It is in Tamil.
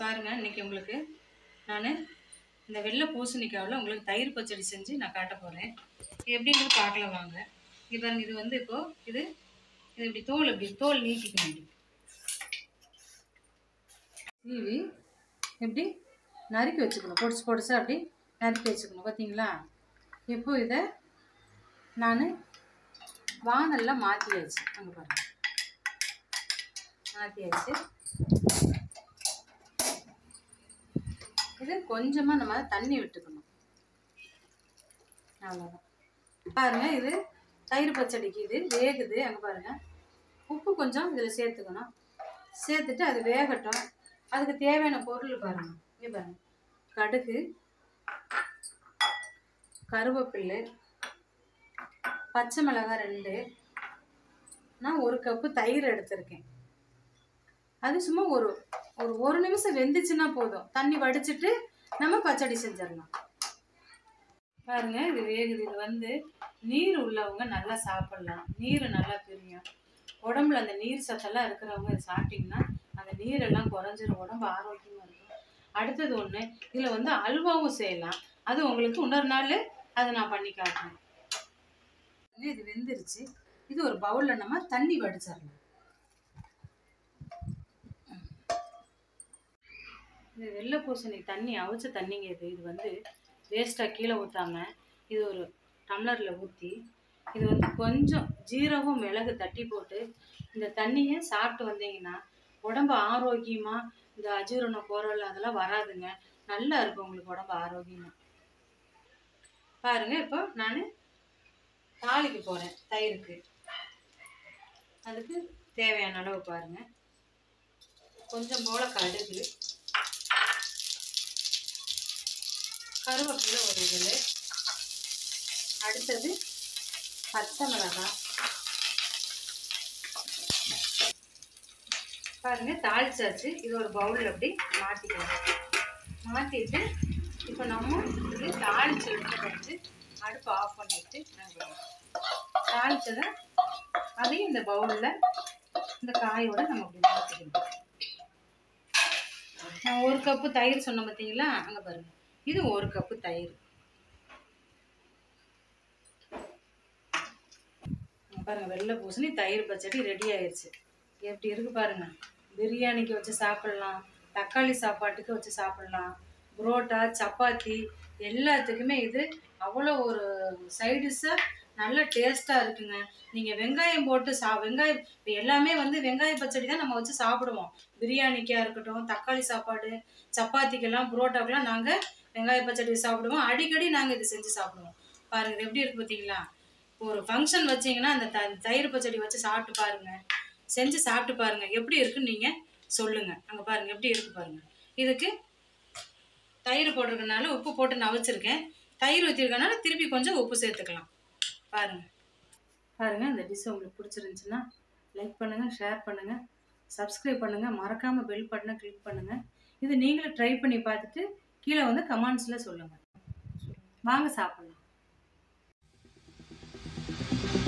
பாருங்கள் இன்னைக்கு உங்களுக்கு நான் இந்த வெள்ளை பூசணிக்காவில் உங்களுக்கு தயிர் பச்சடி செஞ்சு நான் காட்ட போகிறேன் எப்படின்னு பார்க்கலாம் வாங்க இது பாருங்க இது வந்து இப்போது இது இது இப்படி தோல் இப்படி தோல் நீக்கிக்க முடியும் சீவி எப்படி நறுக்கி வச்சுக்கணும் பொடிசு பொடிசா அப்படி நறுக்கி வச்சுக்கணும் பார்த்தீங்களா இப்போ இதை நான் வானலில் மாற்றியாச்சு அங்கே பாருங்கள் மாற்றியாச்சு இது கொஞ்சமாக நம்ம தண்ணி விட்டுக்கணும் அவ்வளோதான் பாருங்க இது தயிர் பச்சடிக்கு இது வேகுது அங்கே பாருங்க உப்பு கொஞ்சம் இதில் சேர்த்துக்கணும் சேர்த்துட்டு அது வேகட்டும் அதுக்கு தேவையான பொருள் பாருங்க இங்கே பாருங்க கடுகு கருவேப்பிலை பச்சை மிளகாய் ரெண்டு நான் ஒரு கப்பு தயிர் எடுத்திருக்கேன் அது சும்மா ஒரு ஒரு ஒரு நிமிஷம் வெந்துச்சுன்னா போதும் தண்ணி வடிச்சிட்டு நம்ம பச்சடி செஞ்சிடலாம் பாருங்க இது வேகுது இது வந்து நீர் உள்ளவங்க நல்லா சாப்பிடலாம் நீர் நல்லா பிரியும் உடம்புல அந்த நீர் சத்தெல்லாம் இருக்கிறவங்க இதை சாப்பிட்டீங்கன்னா அந்த நீரெல்லாம் குறைஞ்சிரும் உடம்பு ஆரோக்கியமாக இருக்கும் அடுத்தது ஒன்று இதில் வந்து அல்வாவும் செய்யலாம் அது உங்களுக்கு இன்னொரு நாள் அதை நான் பண்ணி காட்டுறேன் இது வெந்துருச்சு இது ஒரு பவுலில் நம்ம தண்ணி வடிச்சிடலாம் இது வெள்ளை பூசணி தண்ணி அவிச்ச தண்ணிங்க இது இது வந்து வேஸ்ட்டாக கீழே ஊற்றாம இது ஒரு டம்ளரில் ஊற்றி இது வந்து கொஞ்சம் ஜீரகம் மிளகு தட்டி போட்டு இந்த தண்ணியை சாப்பிட்டு வந்தீங்கன்னா உடம்பு ஆரோக்கியமாக இந்த அஜீரணம் குரல் அதெல்லாம் வராதுங்க நல்லா இருக்கும் உங்களுக்கு உடம்பு ஆரோக்கியமாக பாருங்க இப்போ நான் தாளிக்கு போகிறேன் தயிருக்கு அதுக்கு தேவையான அளவு பாருங்க கொஞ்சம் போல கடுகு கருவேப்பிலை ஒரு இதில் அடுத்தது பச்சை மிளகாய் பாருங்க தாளிச்சாச்சு இது ஒரு பவுலில் அப்படி மாற்றிக்கலாம் மாற்றிட்டு இப்போ நம்ம இது தாளிச்சு எடுத்து அடுப்பு ஆஃப் பண்ணிட்டு நம்ம தாளிச்சதை அதையும் இந்த பவுலில் இந்த காயோட நம்ம அப்படி மாற்றிக்கணும் நான் ஒரு கப்பு தயிர் சொன்னேன் பார்த்தீங்களா அங்கே பாருங்க இது ஒரு கப்பு தயிர் இங்க பாருங்க வெள்ளை பூசணி தயிர் பச்சடி ரெடி ஆயிடுச்சு எப்படி இருக்கு பாருங்க பிரியாணிக்கு வச்சு சாப்பிடலாம் தக்காளி சாப்பாட்டுக்கு வச்சு சாப்பிடலாம் புரோட்டா சப்பாத்தி எல்லாத்துக்குமே இது அவ்வளோ ஒரு சைடிஷாக நல்ல டேஸ்ட்டாக இருக்குங்க நீங்கள் வெங்காயம் போட்டு சா வெங்காயம் இப்போ எல்லாமே வந்து வெங்காய பச்சடி தான் நம்ம வச்சு சாப்பிடுவோம் பிரியாணிக்காக இருக்கட்டும் தக்காளி சாப்பாடு சப்பாத்திக்கெல்லாம் புரோட்டாக்கெல்லாம் நாங்கள் வெங்காய பச்சடி சாப்பிடுவோம் அடிக்கடி நாங்கள் இது செஞ்சு சாப்பிடுவோம் பாருங்க இது எப்படி இருக்கு பார்த்தீங்களா ஒரு ஃபங்க்ஷன் வச்சீங்கன்னா அந்த த தயிர் பச்சடி வச்சு சாப்பிட்டு பாருங்க செஞ்சு சாப்பிட்டு பாருங்க எப்படி இருக்குன்னு நீங்கள் சொல்லுங்க அங்கே பாருங்க எப்படி இருக்கு பாருங்க இதுக்கு தயிர் போட்டிருக்கனால உப்பு போட்டு நான் வச்சுருக்கேன் தயிர் ஊற்றிருக்கனால திருப்பி கொஞ்சம் உப்பு சேர்த்துக்கலாம் பாருங்க பாருங்க இந்த டிஷ் உங்களுக்கு பிடிச்சிருந்துச்சுன்னா லைக் பண்ணுங்க ஷேர் பண்ணுங்க சப்ஸ்கிரைப் பண்ணுங்க மறக்காம பெல் பட்டனை கிளிக் பண்ணுங்க இது நீங்களும் ட்ரை பண்ணி பார்த்துட்டு கீழே வந்து கமெண்ட்ஸில் சொல்லுங்க வாங்க சாப்பிடலாம்